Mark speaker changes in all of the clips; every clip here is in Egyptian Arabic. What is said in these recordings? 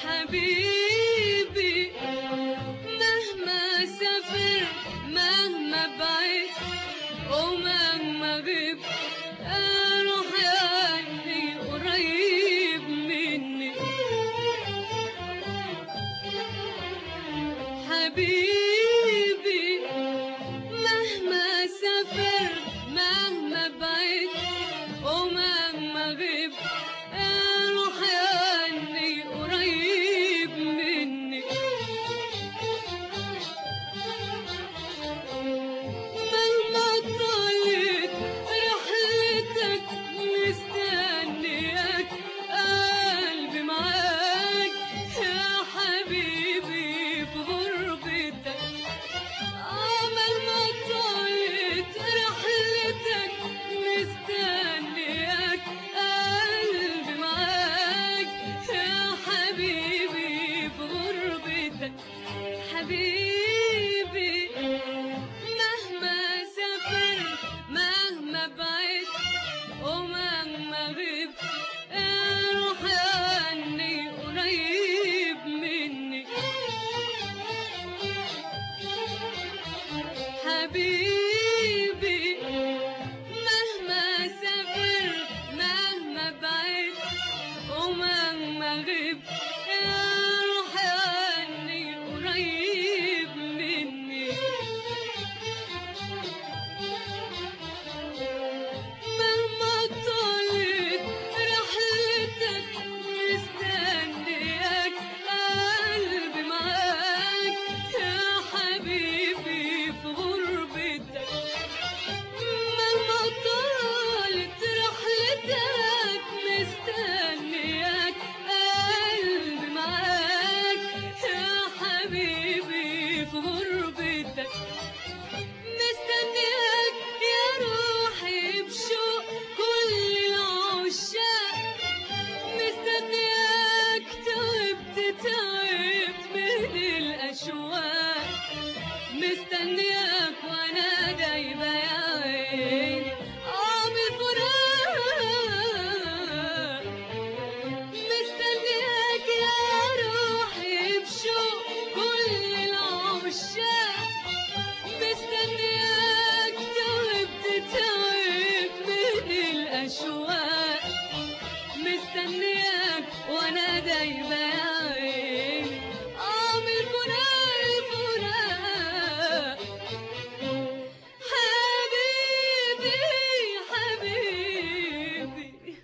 Speaker 1: حبيبي مهما سافر مهما بعيد ومهما غيب اروح يعني قريب مني حبيبي مهما سافر مهما بعيد ومهما غيب اروح يعني قريب مني مهما طالت رحلتك مستنياك قلبي معاك يا حبيبي في غربتك عمل ما طالت رحلتك مستنياك قلبي معاك يا حبيبي في غربتك حبيبي مهما سافر مهما بعيد ومهما غيب روح عني قريب مني حبيبي مهما سافر مهما بعيد ومهما غيب روح عني قريب مني مهما طالت رحلتك مستنياك قلبي معاك يا حبيبي في غربتك مهما طالت رحلتك مستنياك قلبي معاك يا حبيبي في غربتك مستنياك يا روحي بشوق كل العشاق مستنياك تعبت تعبت من الأشواق مستنياك وانا دايبة يا عيني عم الفراق مستنياك يا روحي بشوق كل العشاق مستنياك تعبت تعبت من الأشواق مستنياك وانا دايما يا عيني عامل فراق الفراق حبيبي حبيبي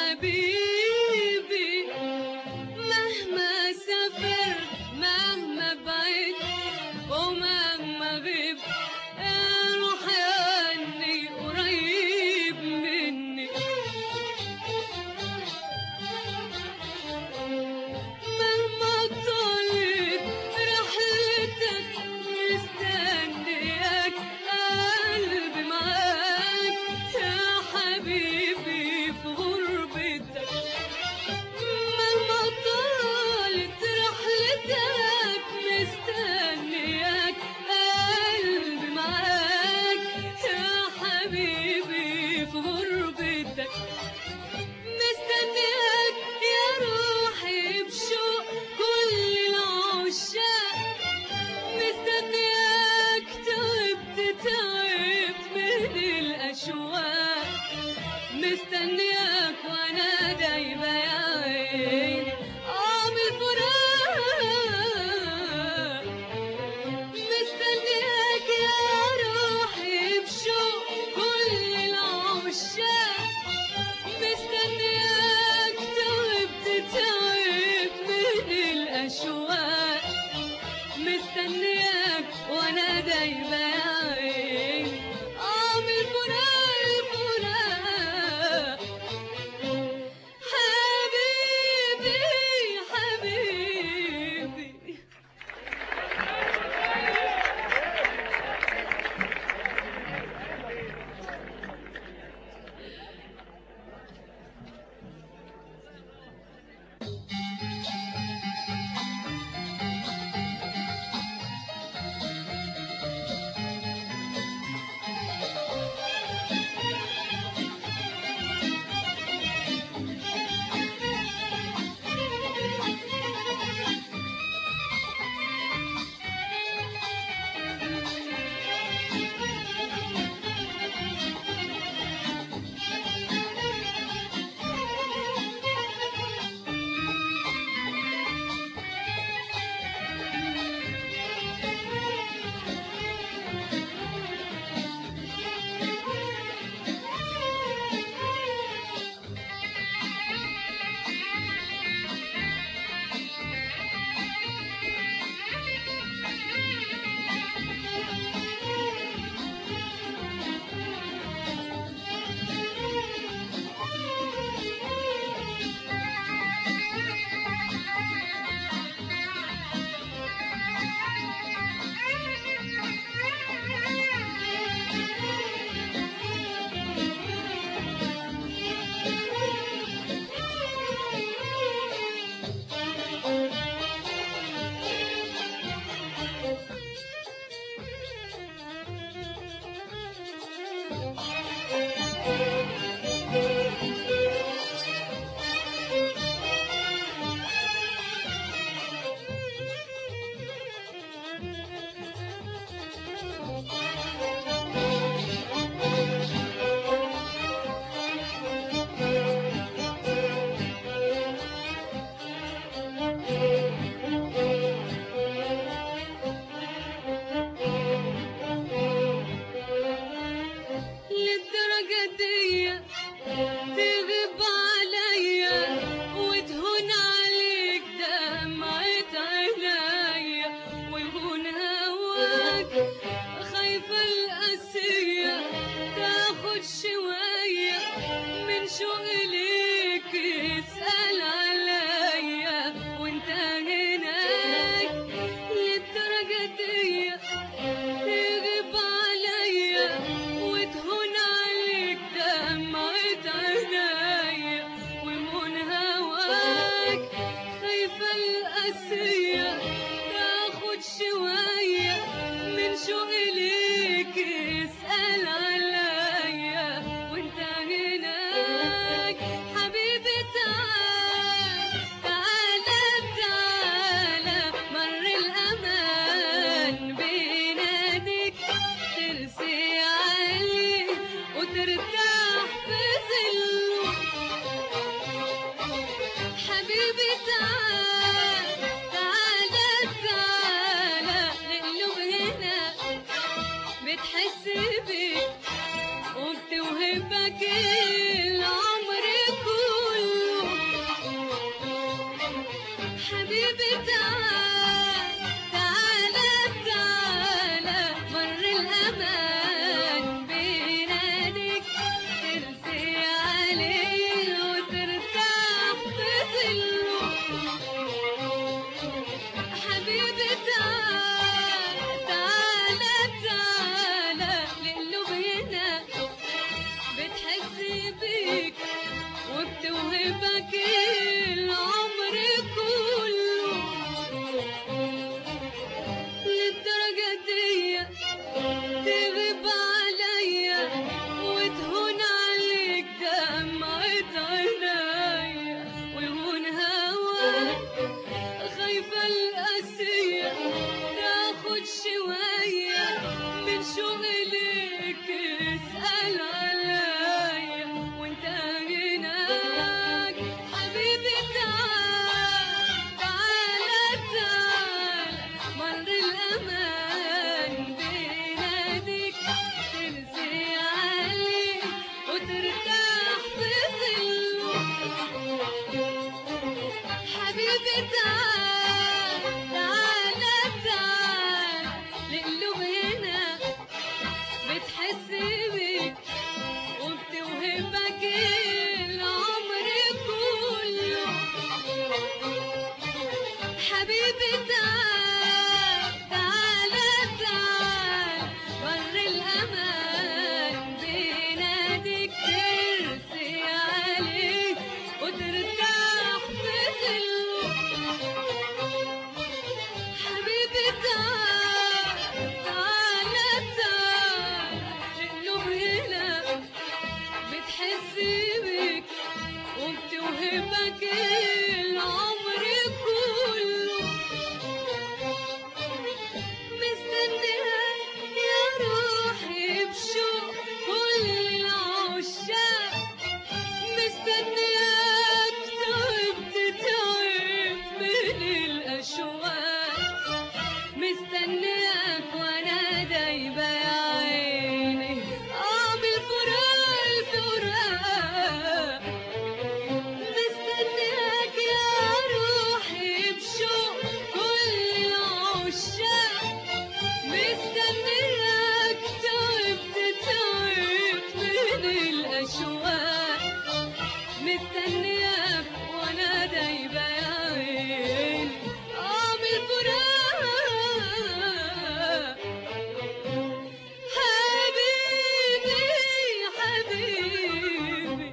Speaker 1: حبيبي مهما سافر مهما بعيد ومهما غيب روح عني قريب مني مهما طالت رحلتك مستنياك قلبي معاك يا حبيبي في غربتك حبيبي تعال تعالى تعال بر الأمان بيناديك ترسي عليه وترتاح في ظله حبيبي تعال تعالى تعال القلوب هنا بتحسي بيك وبتوهبك العمر كله مستنياك يا روحي بشوق كل العشاق مستنياك تعبت تعبت من الأشواق مستنياك وانا دايبة يا عيني اعمل فراق الفراق مستنياك يا روحي بشوق كل العشاق مستنياك تعبت تعبت من الأشواق مستنياك وانا دايبة يا عيني اعمل فراق حبيبي حبيبي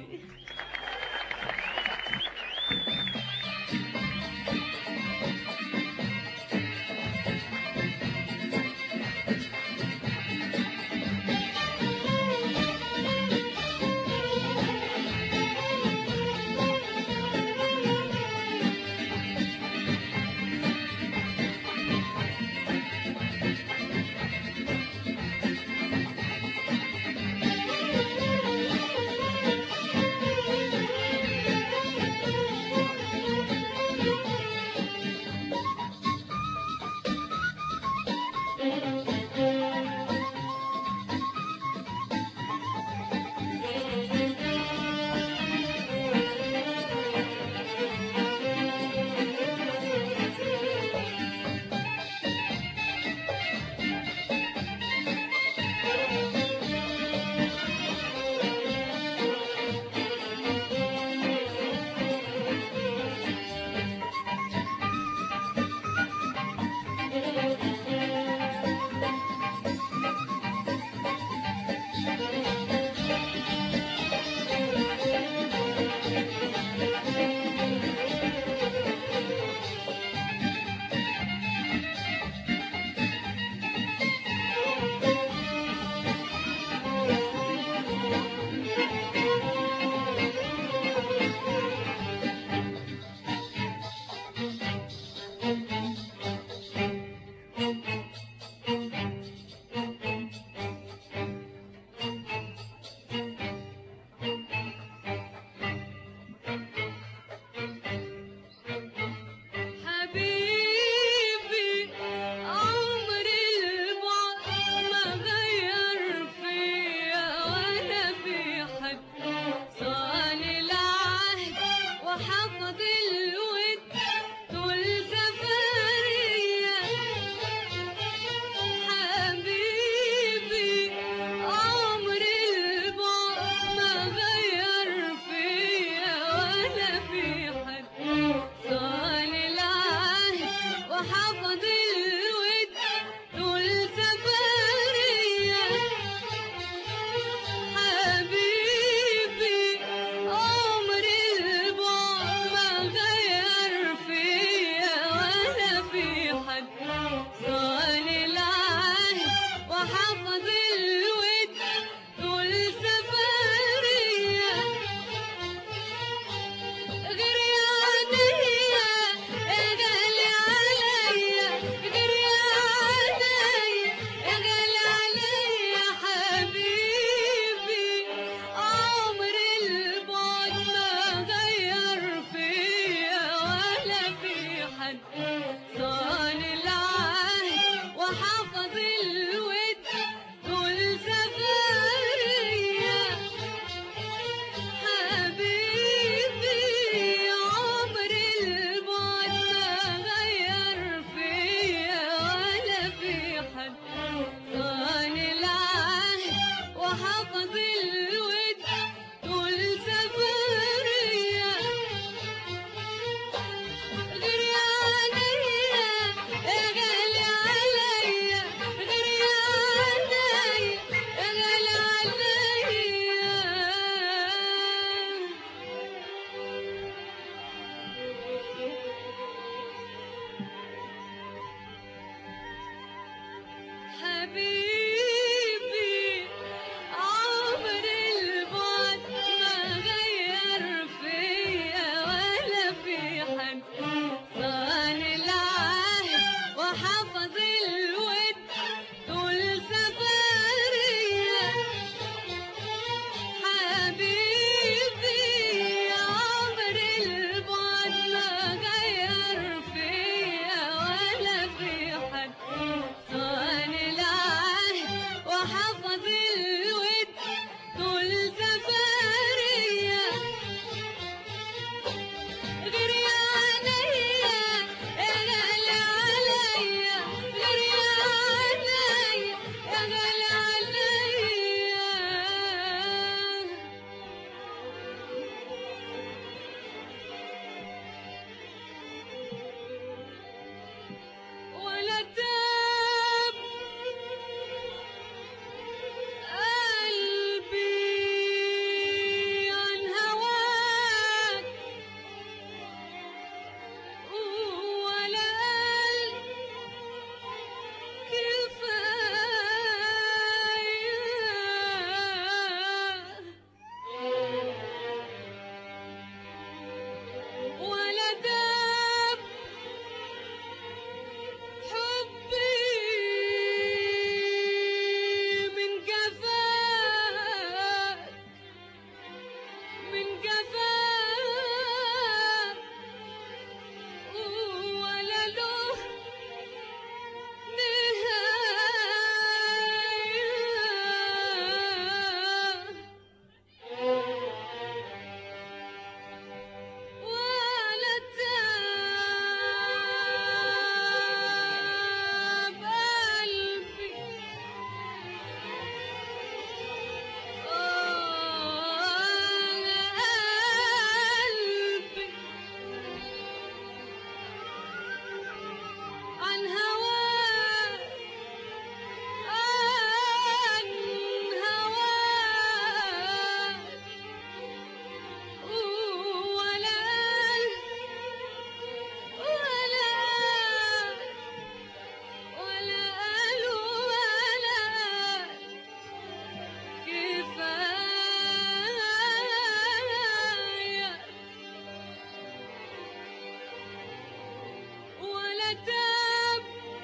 Speaker 1: ولا تاب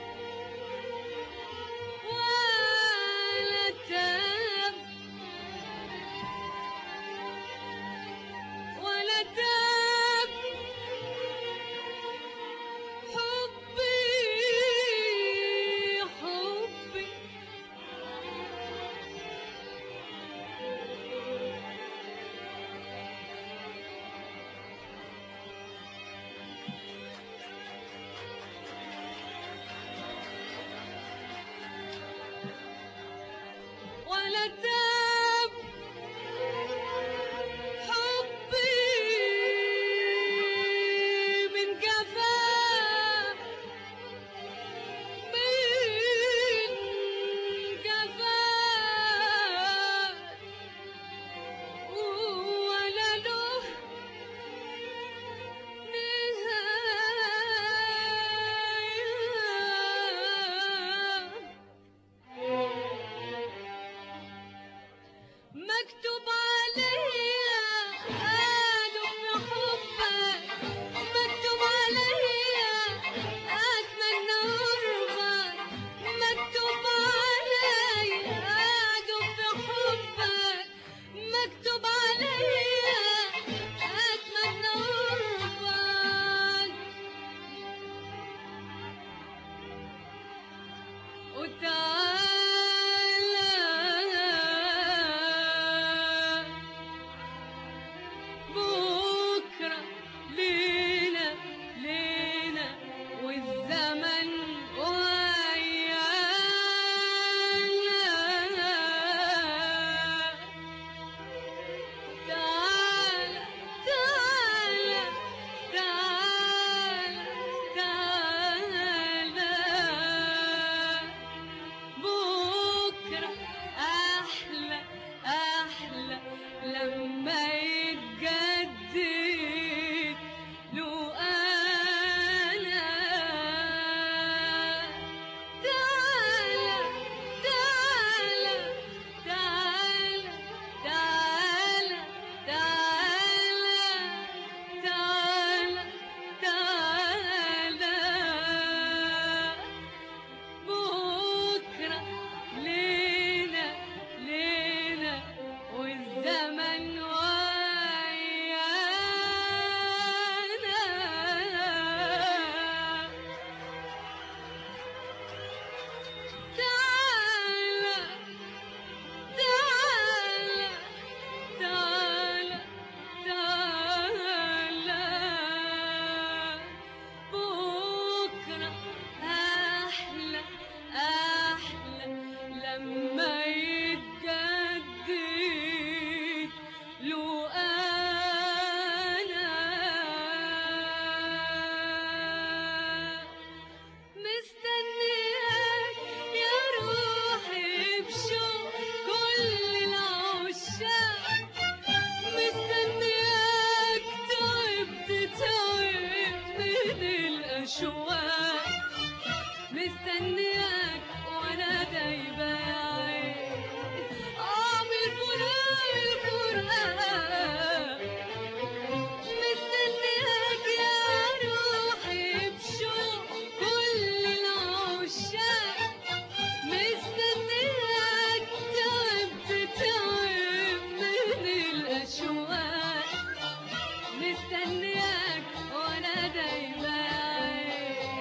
Speaker 1: ولا تاب ولا تاب حبي حبي ولا تاب حبي من جفاء من جفاء ولا له نهاية مكتوب عليا قالوا حبك مكتوب عليا اتمنى قربك مكتوب عليا قالوا حبك مكتوب عليا اتمنى قربك وتعالى بكرة لينا لينا والزمن ويانا تعالى تعالى تعالى تعالى بكرة أحلى أحلى لما يتجدد له أنا تعالى تعالى تعالى تعالى تعالى تعالى تعالى بكرة لينا لينا والزمن ويانا تعالى تعالى تعالى تعالى بكرة أحلى أحلى لما يتجدد له أنا مستنياك يا روحي بشوق كل العشاق مستنياك تعبت تعبت من الأشواق مستنياك وانا دايبة يا عين اعمل فراق الفراق مستنياك يا روحي بشوق كل العشاق مستنياك تعبت تعبت من الأشواق مستنياك وانا دايما عين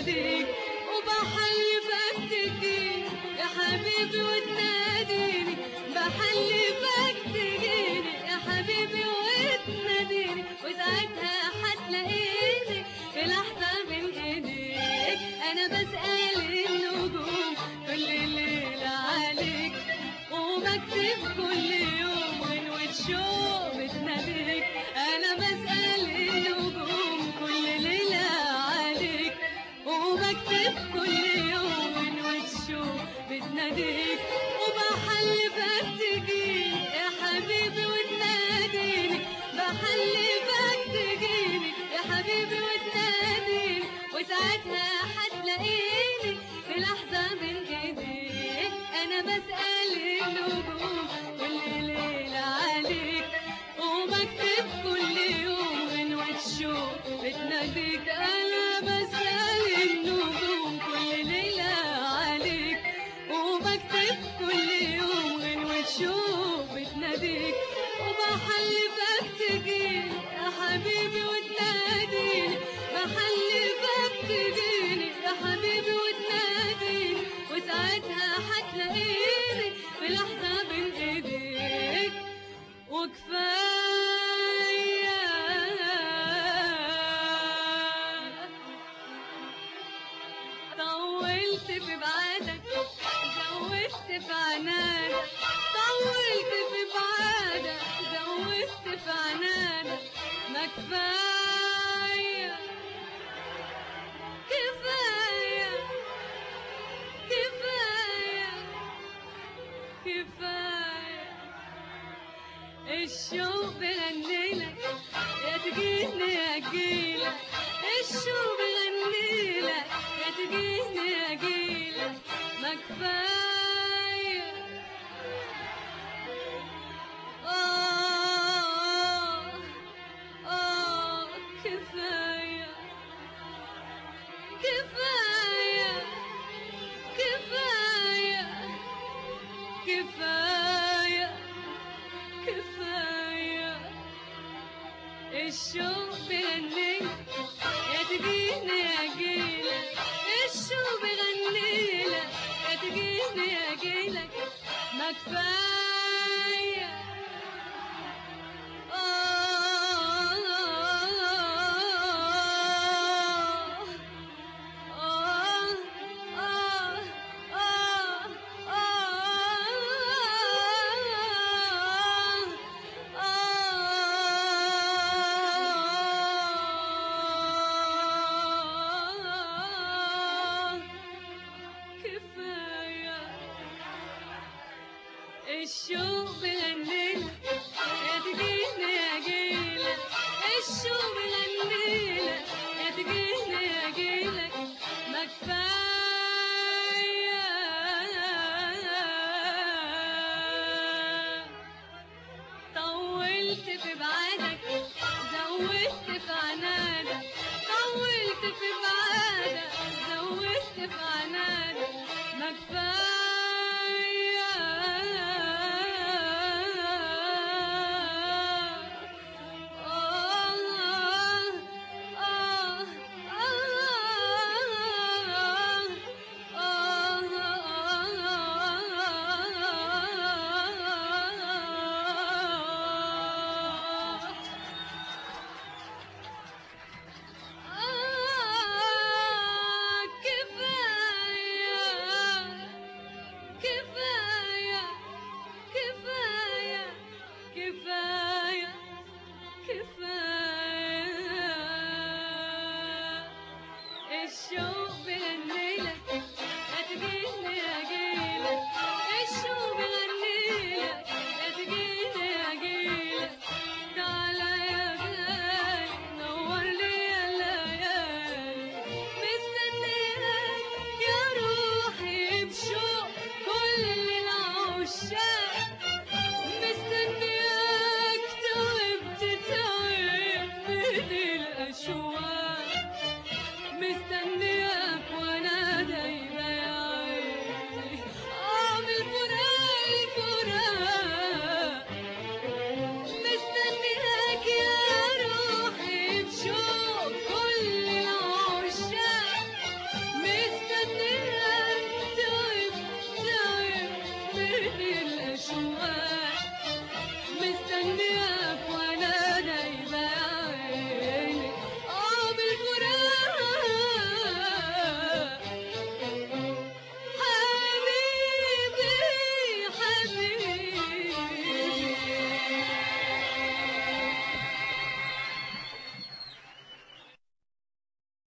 Speaker 1: بتناديك وبحلفك تجيني يا حبيبي وتناديني بحلفك تجيني يا حبيبي وتناديني وساعتها هتلاقيني في لحظة من ايديك انا بسأل النجوم كل ليلة عليك وبكتب كل يوم غنوة شوق بتناديك انا بسأل النجوم كل ليلة عليك وبكتب كل يوم غنوة شوق بتناديك وبحلفك تجيني يا حبيبي وتناديني بحلفك تجيني يا حبيبي وتناديني وساعتها هتلاقيني في لحظة من ايديك انا بسأل النجوم كل ليلة عليك وبكتب كل يوم غنوة شوق بتناديك انا بسأل النجوم كل ليلة عليك وبكتب كل يوم غنوة شوق بتناديك وبحلفك تجيني يا حبيبي وتناديني بحلفك تجيني يا حبيبي وتناديني وساعتها هتلاقيني في لحظة بين ايديك وكفاية طولت في بعادك زودت في عنادك طولت في بعادك زودت في عنادك ما كفاية كفاية كفاية كفاية الشوق بغنيلك يا تجيني يا جيلك الشوق بغنيلك يا تجيني يا جيلك ما كفاية آه آه كفاية كفاية كفاية كفاية كفاية الشوق بغنيلك يا تجيني يا جيلك الشوق بغنيلك يا تجيني يا جيلك ما كفاية آه آه آه كفاية الشوق بغنيلك يا تجيني يا جيلك الشوق بغنيلك يا تجيني يا جيلك ما كفاية طولت في بعادك زودت في عنادك طولت في بعادك زودت في عنادك ما كفاية آه آه كفاية كفاية كفاية كفاية الشوق بغنيلك يا تجيني يا جيلك الشوق بغنيلك يا تجيني يا جيلك تعالى يا غالي نور لي الليالي مستنياك يا روحي بشوق كل العشاق مستنياك تعبت تعب من الأشواق مستنياك وانا دايما يا عيني اعمل فراق فراق مستنياك يا روحي بشوق كل العشاق عني